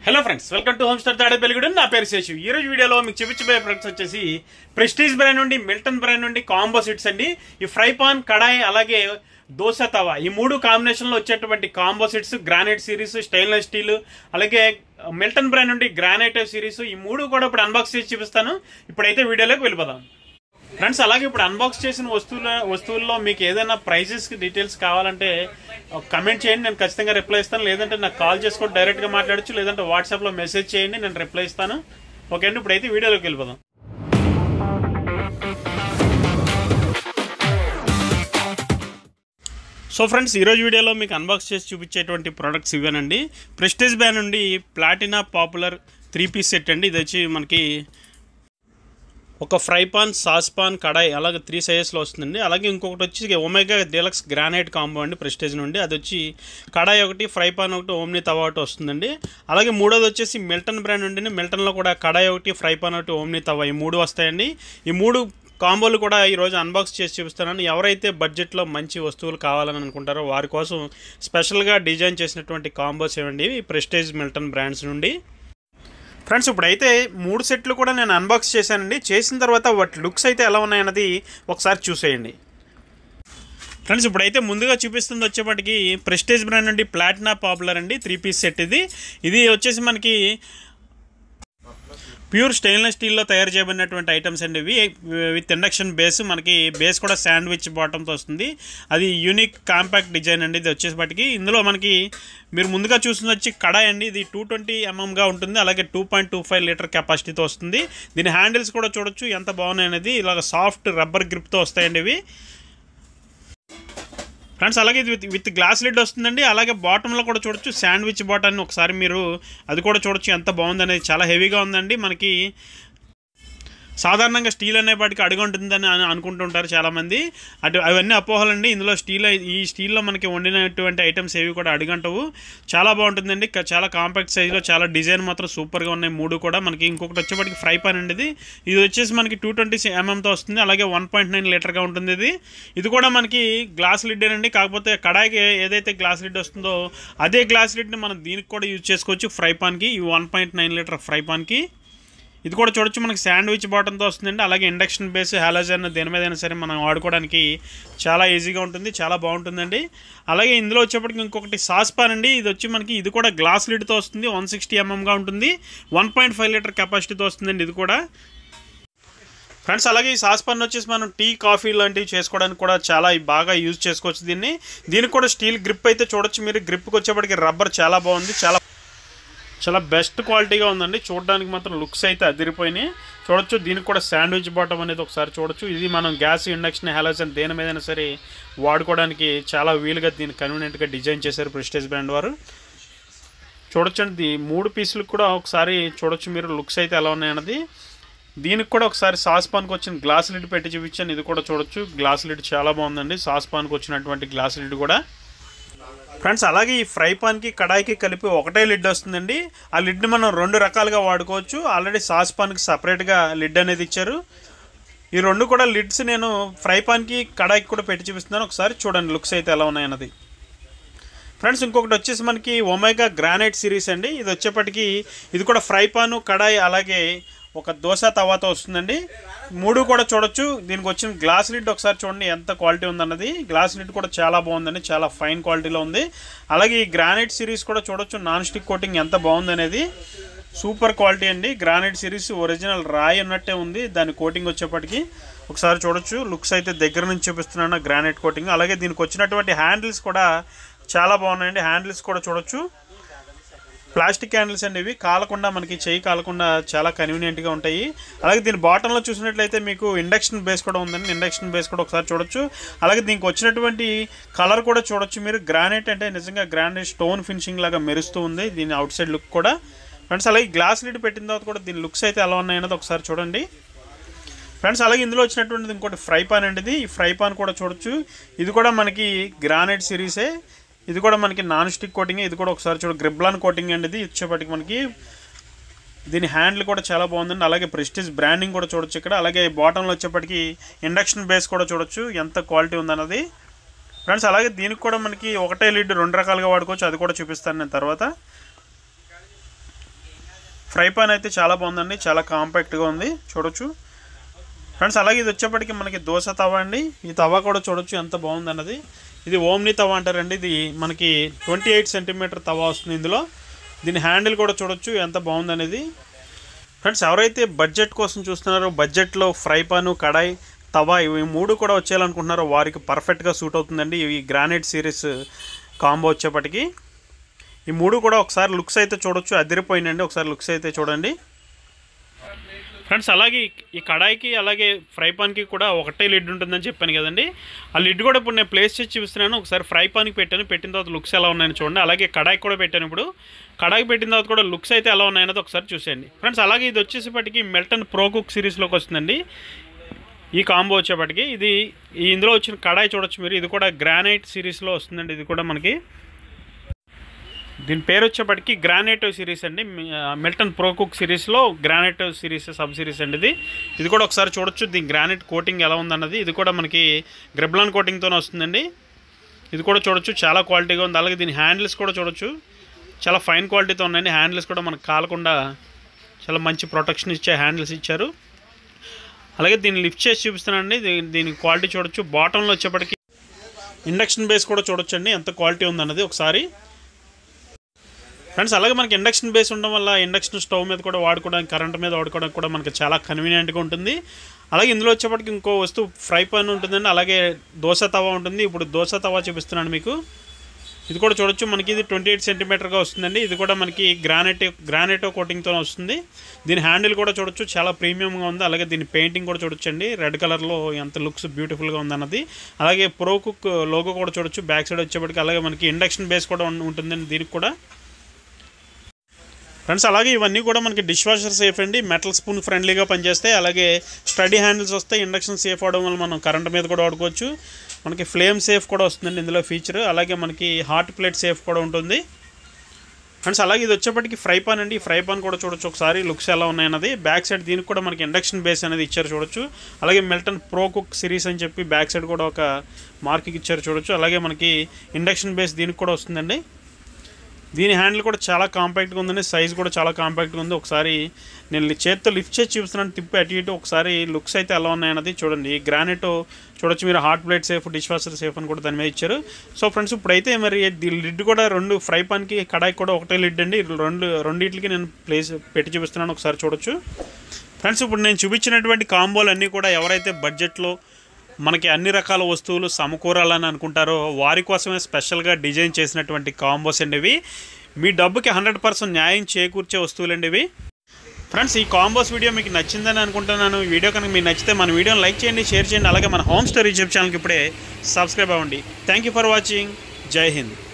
hello friends welcome to home star Tadepalligudem నా పేరు శేషు ఈ రోజు వీడియోలో మీకు చూపించబోయే ప్రొడక్ట్స్ వచ్చేసి ప్రెస్టీజ్ బ్రాండ్ నుండి మిల్టన్ బ్రాండ్ నుండి కాంబో సెట్స్ అండి ఈ ఫ్రై పాన్ కడాయి అలాగే దోశ తవా ఈ మూడు కాంబినేషన్ లో వచ్చేటువంటి combo sets granite series stainless steel అలాగే మిల్టన్ బ్రాండ్ నుండి గ్రానైట్ సిరీస్ ఈ మూడు కూడా ఇప్పుడు అన్బాక్స్ చేసి చూపిస్తాను ఇప్పుడైతే వీడియోలోకి వెళ్ళిపోదాం ఫ్రెండ్స్ అలాగే ఇప్పుడు అన్బాక్స్ చేసిన వస్తువుల వస్తువుల్లో మీకు ఏదైనా ప్రైజెస్ డీటెయిల్స్ కావాలంటే కమెంట్ చేయండి నేను ఖచ్చితంగా రిప్లై ఇస్తాను లేదంటే నాకు కాల్ చేసుకొని డైరెక్ట్గా మాట్లాడచ్చు లేదంటే వాట్సాప్లో మెసేజ్ చేయండి నేను రిప్లై ఇస్తాను ఓకే అండి ఇప్పుడైతే వీడియోలోకి వెళ్ళిపోదాం సో ఫ్రెండ్స్ ఈరోజు వీడియోలో మీకు అన్బాక్స్ చేసి చూపించేటువంటి ప్రోడక్ట్స్ ఇవేనండి ప్రెస్టేజ్ బ్యాన్ నుండి Platina popular three piece set అండి ఇది వచ్చి మనకి ఒక fry pan sauce pan kadai అలాగే త్రీ సైజెస్లో వస్తుందండి అలాగే ఇంకొకటి వచ్చి ఒమేగా డీలక్స్ గ్రానైట్ కాంబో అండి ప్రెస్టేజ్ నుండి అది వచ్చి కడాయి ఒకటి ఫ్రై పాన్ ఒకటి ఓమ్ని తవా ఒకటి వస్తుందండి అలాగే మూడోది వచ్చేసి మిల్టన్ బ్రాండ్ ఉండి మిల్టన్లో కూడా కడాయి ఒకటి ఫ్రై పాన్ ఒకటి ఓమ్ని తవా ఈ మూడు వస్తాయండి ఈ మూడు కాంబోలు కూడా ఈరోజు అన్బాక్స్ చేసి చూపిస్తున్నాను ఎవరైతే బడ్జెట్లో మంచి వస్తువులు కావాలని అనుకుంటారో వారి కోసం స్పెషల్గా డిజైన్ చేసినటువంటి కాంబోస్ ఇవ్వండి ఈ ప్రెస్టేజ్ మిల్టన్ బ్రాండ్స్ నుండి ఫ్రెండ్స్ ఇప్పుడైతే మూడు సెట్లు కూడా నేను అన్బాక్స్ చేశానండి చేసిన తర్వాత వాటి లుక్స్ అయితే ఎలా ఉన్నాయన్నది ఒకసారి చూసేయండి ఫ్రెండ్స్ ఇప్పుడైతే ముందుగా చూపిస్తుంది వచ్చేప్పటికి ప్రెస్టేజ్ బ్రాండ్ నుండి ప్లాటినా పాపులర్ అండి త్రీ పీస్ సెట్ ఇది ఇది వచ్చేసి మనకి ప్యూర్ స్టెయిన్లెస్ స్టీల్లో తయారు చేయబడినటువంటి ఐటమ్స్ అండి ఇవి విత్ ఇండక్షన్ బేస్ మనకి బేస్ కూడా శాండ్విచ్ బాటంతో వస్తుంది అది యూనిక్ కాంపాక్ట్ డిజైన్ అండి ఇది వచ్చేసప్పటికి ఇందులో మనకి మీరు ముందుగా చూస్తుంది వచ్చి కడాయి అండి ఇది టూ ట్వంటీ ఎంఎంగా ఉంటుంది అలాగే two point two five litre కెపాసిటీతో వస్తుంది దీని హ్యాండిల్స్ కూడా చూడొచ్చు ఎంత బాగున్నాయి అనేది ఇలాగ సాఫ్ట్ రబ్బర్ గ్రిప్తో వస్తాయండి ఇవి ఫ్రెండ్స్ అలాగే ఇది విత్ విత్ గ్లాస్ లిడ్ వస్తుందండి అలాగే బాటంలో కూడా చూడొచ్చు శాండ్విచ్ బాటాన్ని ఒకసారి మీరు అది కూడా చూడొచ్చు ఎంత బాగుంది అనేది చాలా హెవీగా ఉందండి మనకి సాధారణంగా స్టీల్ అనే వాటికి అడుగు ఉంటుందని అని అనుకుంటుంటారు చాలామంది అటు అవన్నీ అపోహలండి ఇందులో స్టీల్ ఈ స్టీల్లో మనకి వండినటువంటి ఐటమ్స్ ఏవి కూడా అడుగంటవు చాలా బాగుంటుందండి క- చాలా కాంపాక్ట్ సైజులో చాలా డిజైన్ మాత్రం సూపర్గా ఉన్నాయి మూడు కూడా మనకి ఇంకొకటి వచ్చేప్పటికి ఫ్రై పాన్ అండి ఇది ఇది వచ్చేసి మనకి టూ ట్వంటీ ఎంఎంతో వస్తుంది అలాగే వన్ పాయింట్ నైన్ లీటర్గా ఉంటుంది ఇది ఇది కూడా మనకి గ్లాస్ లిడ్ అండి కాకపోతే కడాయికి ఏదైతే గ్లాస్ లిడ్ వస్తుందో అదే గ్లాస్ లిడ్ని మనం దీనికి కూడా యూజ్ చేసుకోవచ్చు ఫ్రై పాన్కి ఈ one point nine litre fry పాన్కి ఇది కూడా చూడొచ్చు మనకి శాండ్విచ్ బాటంతో వస్తుందండి అలాగే ఇండక్షన్ బేస్ హాలోజన్ దేని మీద అయినా సరే మనం వాడుకోవడానికి చాలా ఈజీగా ఉంటుంది చాలా బాగుంటుందండి అలాగే ఇందులో వచ్చేప్పటికి ఇంకొకటి సాస్ పాన్ అండి ఇది వచ్చి మనకి ఇది కూడా గ్లాస్ లిడ్తో వస్తుంది వన్ సిక్స్టీ ఎంఎంగా ఉంటుంది వన్ పాయింట్ ఫైవ్ లీటర్ కెపాసిటీతో వస్తుందండి ఇది కూడా ఫ్రెండ్స్ అలాగే ఈ సాస్ పన్ను వచ్చేసి మనం టీ కాఫీ లాంటివి చేసుకోవడానికి కూడా చాలా బాగా యూజ్ చేసుకోవచ్చు దీన్ని దీనికి కూడా స్టీల్ గ్రిప్ అయితే చూడొచ్చు మీరు గ్రిప్కి వచ్చేప్పటికి రబ్బర్ చాలా బాగుంది చాలా చాలా బెస్ట్ క్వాలిటీగా ఉందండి చూడడానికి మాత్రం లుక్స్ అయితే అదిరిపోయినాయి చూడొచ్చు దీనికి కూడా శాండ్విచ్ బాటం అనేది ఒకసారి చూడొచ్చు ఇది మనం గ్యాస్ ఇండక్షన్ హ్యాలోజన్ దేని మీదైనా సరే వాడుకోవడానికి చాలా వీలుగా దీన్ని కన్వీనియంట్గా డిజైన్ చేశారు ప్రెస్టేజ్ బ్రాండ్ వారు చూడొచ్చండి ఈ మూడు పీసులకు కూడా ఒకసారి చూడొచ్చు మీరు లుక్స్ అయితే ఎలా ఉన్నాయన్నది దీనికి కూడా ఒకసారి సాస్ పాన్కి వచ్చిన గ్లాస్ లిడ్ పెట్టి చూపించాను ఇది కూడా చూడొచ్చు గ్లాస్ లిడ్ చాలా బాగుందండి సాస్ పాన్కి వచ్చినటువంటి గ్లాస్ లిడ్ కూడా ఫ్రెండ్స్ అలాగే ఈ ఫ్రై పాన్కి కడాయికి కలిపి ఒకటే లిడ్ వస్తుందండి ఆ లిడ్ని మనం రెండు రకాలుగా వాడుకోవచ్చు ఆల్రెడీ సాస్ పాన్కి సపరేట్గా లిడ్ అనేది ఇచ్చారు ఈ రెండు కూడా లిడ్స్ నేను ఫ్రై పాన్కి కడాయికి కూడా పెట్టి చూపిస్తున్నాను ఒకసారి చూడండి లుక్స్ అయితే ఎలా ఉన్నాయన్నది ఫ్రెండ్స్ ఇంకొకటి వచ్చేసి మనకి ఒమేగా గ్రానైట్ సిరీస్ అండి ఇది వచ్చేప్పటికి ఇది కూడా ఫ్రై పాను కడాయి అలాగే ఒక దోశ తవాతో వస్తుందండి మూడు కూడా చూడొచ్చు దీనికి వచ్చిన గ్లాస్ లిడ్ ఒకసారి చూడండి ఎంత క్వాలిటీ ఉందన్నది గ్లాస్ లిడ్ కూడా చాలా బాగుందండి చాలా ఫైన్ క్వాలిటీలో ఉంది అలాగే ఈ గ్రానైట్ సిరీస్ కూడా చూడొచ్చు నాన్ స్టిక్ కోటింగ్ ఎంత బాగుంది అనేది సూపర్ క్వాలిటీ అండి గ్రానైట్ సిరీస్ ఒరిజినల్ రాయి ఉన్నట్టే ఉంది దాని కోటింగ్ వచ్చేప్పటికి ఒకసారి చూడొచ్చు లుక్స్ అయితే దగ్గర నుంచి చూపిస్తున్నాను గ్రానైట్ కోటింగ్ అలాగే దీనికి వచ్చినటువంటి హ్యాండిల్స్ కూడా చాలా బాగున్నాయండి హ్యాండిల్స్ కూడా చూడొచ్చు ప్లాస్టిక్ హ్యాండిల్స్ అండి ఇవి కాలకుండా మనకి చేయి కాలకుండా చాలా కన్వీనియంట్గా ఉంటాయి అలాగే దీని బాటంలో చూసినట్లయితే మీకు ఇండక్షన్ బేస్ కూడా ఉందండి ఇండక్షన్ బేస్ కూడా ఒకసారి చూడొచ్చు అలాగే దీనికి వచ్చినటువంటి కలర్ కూడా చూడొచ్చు మీరు గ్రానైట్ అంటే నిజంగా గ్రానైట్ స్టోన్ ఫినిషింగ్ లాగా మెరుస్తూ ఉంది దీని అవుట్ సైడ్ లుక్ కూడా ఫ్రెండ్స్ అలాగే గ్లాస్ లిడ్ పెట్టిన తర్వాత కూడా దీని లుక్స్ అయితే ఎలా ఉన్నాయన్నది ఒకసారి చూడండి ఫ్రెండ్స్ అలాగే ఇందులో వచ్చినటువంటిది ఇంకోటి ఫ్రై పాన్ అండి ఇది ఈ ఫ్రై పాన్ కూడా చూడొచ్చు ఇది కూడా మనకి గ్రానైట్ సిరీసే ఇది కూడా మనకి నాన్ స్టిక్ కోటింగ్ ఇది కూడా ఒకసారి చూడ గ్రిబ్లాన్ కోటింగ్ అండి ఇది ఇచ్చేపటికి మనకి దీని హ్యాండిల్ కూడా చాలా బాగుందండి అలాగే ప్రెస్టీజ్ బ్రాండింగ్ కూడా చూడొచ్చు ఇక్కడ అలాగే బాటంలో వచ్చేప్పటికి ఇండక్షన్ బేస్ కూడా చూడొచ్చు ఎంత క్వాలిటీ ఉందన్నది ఫ్రెండ్స్ అలాగే దీనికి కూడా మనకి ఒకటే లిడ్ రెండు రకాలుగా వాడుకోవచ్చు అది కూడా చూపిస్తాను నేను తర్వాత ఫ్రై పాన్ అయితే చాలా బాగుందండి చాలా కాంపాక్ట్గా ఉంది చూడొచ్చు ఫ్రెండ్స్ అలాగే ఇది వచ్చేప్పటికి మనకి దోశ తవా అండి ఈ తవా కూడా చూడొచ్చు ఎంత బాగుంది అన్నది ఇది ఓమ్ని తవా అంటారండి ఇది మనకి ట్వంటీ ఎయిట్ సెంటీమీటర్ తవా వస్తుంది ఇందులో దీని హ్యాండిల్ కూడా చూడొచ్చు ఎంత బాగుంది అనేది ఫ్రెండ్స్ ఎవరైతే బడ్జెట్ కోసం చూస్తున్నారో బడ్జెట్లో ఫ్రై పాను కడాయి తవా ఇవి మూడు కూడా వచ్చేయాలనుకుంటున్నారో వారికి పర్ఫెక్ట్గా సూట్ అవుతుందండి ఈ గ్రానైట్ సిరీస్ కాంబో వచ్చేప్పటికి ఈ మూడు కూడా ఒకసారి లుక్స్ అయితే చూడొచ్చు అదిరిపోయిందండి ఒకసారి లుక్స్ అయితే చూడండి ఫ్రెండ్స్ అలాగే ఈ- ఈ కడాయికి అలాగే ఫ్రై పాన్కి కూడా ఒకటే లిడ్ ఉంటుందని చెప్పాను కదండి ఆ లిడ్ కూడా ఇప్పుడు నేను ప్లేస్ చేసి చూపిస్తున్నాను ఒకసారి ఫ్రై పాన్కి పెట్టాను పెట్టిన తర్వాత లుక్స్ ఎలా ఉన్నాయని చూడండి అలాగే కడాయికి కూడా పెట్టాను ఇప్పుడు కడాయికి పెట్టిన తర్వాత కూడా లుక్స్ అయితే ఎలా ఉన్నాయన్నది ఒకసారి చూసేయండి ఫ్రెండ్స్ అలాగే ఇది వచ్చేసేపటికి మెల్టన్ ప్రో కుక్ సిరీస్లోకి వస్తుందండి ఈ కాంబో వచ్చేపటికి ఇది ఈ ఇందులో వచ్చిన కడాయి చూడొచ్చు మీరు ఇది కూడా గ్రానైట్ సిరీస్లో వస్తుందండి ఇది కూడా మనకి దీని పేరు వచ్చేప్పటికి గ్రానైట్ సిరీస్ అండి మిల్టన్ ప్రో కుక్ సిరీస్లో గ్రానైట్ సిరీస్ సబ్ సిరీస్ అండి ఇది ఇది కూడా ఒకసారి చూడొచ్చు దీని గ్రానైట్ కోటింగ్ ఎలా ఉందన్నది ఇది కూడా మనకి గ్రెబ్లాన్ కోటింగ్తోనే వస్తుందండి ఇది కూడా చూడొచ్చు చాలా క్వాలిటీగా ఉంది అలాగే దీని హ్యాండిల్స్ కూడా చూడొచ్చు చాలా ఫైన్ క్వాలిటీతో ఉన్నాయండి హ్యాండిల్స్ కూడా మనకు కాలకుండా చాలా మంచి ప్రొటెక్షన్ ఇచ్చే హ్యాండిల్స్ ఇచ్చారు అలాగే దీన్ని లిఫ్ట్ చేసి చూపిస్తున్నానండి దీ- దీని క్వాలిటీ చూడొచ్చు బాటంలో వచ్చేప్పటికి ఇండక్షన్ బేస్ కూడా చూడొచ్చండి ఎంత క్వాలిటీ ఉందన్నది ఒకసారి ఫ్రెండ్స్ అలాగే మనకి ఇండక్షన్ బేస్ ఉండడం వల్ల ఇండక్షన్ స్టవ్ మీద కూడా వాడుకోవడానికి కరెంట్ మీద వాడుకోవడానికి కూడా మనకి చాలా కన్వీనియంట్గా ఉంటుంది అలాగే ఇందులో వచ్చేప్పటికి ఇంకో వస్తువు ఫ్రై పాన్ ఉంటుందండి అలాగే దోశ తవా ఉంటుంది ఇప్పుడు దోశ తవా చూపిస్తున్నాను మీకు ఇది కూడా చూడొచ్చు మనకి ఇది ట్వంటీ ఎయిట్ సెంటీమీటర్గా వస్తుందండి ఇది కూడా మనకి గ్రానైట్ గ్రానైట్ కోటింగ్తో వస్తుంది దీని హ్యాండిల్ కూడా చూడొచ్చు చాలా ప్రీమియంగా ఉంది అలాగే దీని పెయింటింగ్ కూడా చూడొచ్చండి రెడ్ కలర్లో ఎంత లుక్స్ బ్యూటిఫుల్గా ఉందన్నది అలాగే ప్రో కుక్ లోగో కూడా చూడొచ్చు బ్యాక్ సైడ్ వచ్చేప్పటికి అలాగే మనకి ఇండక్షన్ బేస్ కూడా ఉం- ఉంటుందండి దీనికి కూడా ఫ్రెండ్స్ అలాగే ఇవన్నీ కూడా మనకి డిష్ వాషర్ సేఫ్ అండి మెటల్ స్పూన్ ఫ్రెండ్లీగా పనిచేస్తాయి అలాగే స్టడీ హ్యాండిల్స్ వస్తాయి ఇండక్షన్ సేఫ్ అవడం వల్ల మనం కరెంట్ మీద కూడా వాడుకోవచ్చు మనకి ఫ్లేమ్ సేఫ్ కూడా వస్తుందండి ఇందులో ఫీచర్ అలాగే మనకి హాట్ ప్లేట్ సేఫ్ కూడా ఉంటుంది ఫ్రెండ్స్ అలాగే ఇది వచ్చేప్పటికి ఫ్రై పాన్ అండి ఈ ఫ్రై పాన్ కూడా చూడొచ్చు ఒకసారి లుక్స్ ఎలా ఉన్నాయన్నది బ్యాక్ సైడ్ దీనికి కూడా మనకి ఇండక్షన్ బేస్ అనేది ఇచ్చారు చూడొచ్చు అలాగే మిల్టన్ ప్రో కుక్ సిరీస్ అని చెప్పి బ్యాక్ సైడ్ కూడా ఒక మార్కింగ్ ఇచ్చారు చూడొచ్చు అలాగే మనకి ఇండక్షన్ బేస్ దీనికి కూడా వస్తుందండి దీని హ్యాండిల్ కూడా చాలా కాంపాక్ట్గా ఉందండి సైజ్ కూడా చాలా కాంపాక్ట్గా ఉంది ఒకసారి నేను లి- చేత్తో లిఫ్ట్ చేసి చూపిస్తున్నాను తిప్పి అటు ఇటు ఒకసారి లుక్స్ అయితే ఎలా ఉన్నాయన్నది చూడండి ఈ గ్రానైట్ చూడొచ్చు మీరు hot plate safe dish washer safe అని కూడా దాని మీద ఇచ్చారు సో ఫ్రెండ్స్ ఇప్పుడైతే మరి దీని లిడ్ కూడా రెండు ఫ్రై పాన్కి కడాయి కూడా ఒకటే లిడ్ అండి రెండు రెండింటికి నేను ప్లేస్ పెట్టి చూపిస్తున్నాను ఒకసారి చూడొచ్చు ఫ్రెండ్స్ ఇప్పుడు నేను చూపించినటువంటి కాంబోలు అన్నీ కూడా ఎవరైతే బడ్జెట్లో మనకి అన్ని రకాల వస్తువులు సమకూరాలని అనుకుంటారో వారి కోసమే స్పెషల్గా డిజైన్ చేసినటువంటి కాంబోస్ అండి ఇవి మీ డబ్బుకి హండ్రెడ్ పర్సెంట్ న్యాయం చేకూర్చే వస్తువులు అండి ఇవి ఫ్రెండ్స్ ఈ కాంబోస్ వీడియో మీకు నచ్చిందని అనుకుంటున్నాను ఈ వీడియో కనుక మీకు నచ్చితే మన వీడియోని లైక్ చేయండి షేర్ చేయండి అలాగే మన హోమ్ స్టోరీ యూట్యూబ్ ఛానల్కి ఇప్పుడే సబ్స్క్రైబ్ అవ్వండి థ్యాంక్ యూ ఫర్ వాచింగ్ జై హింద్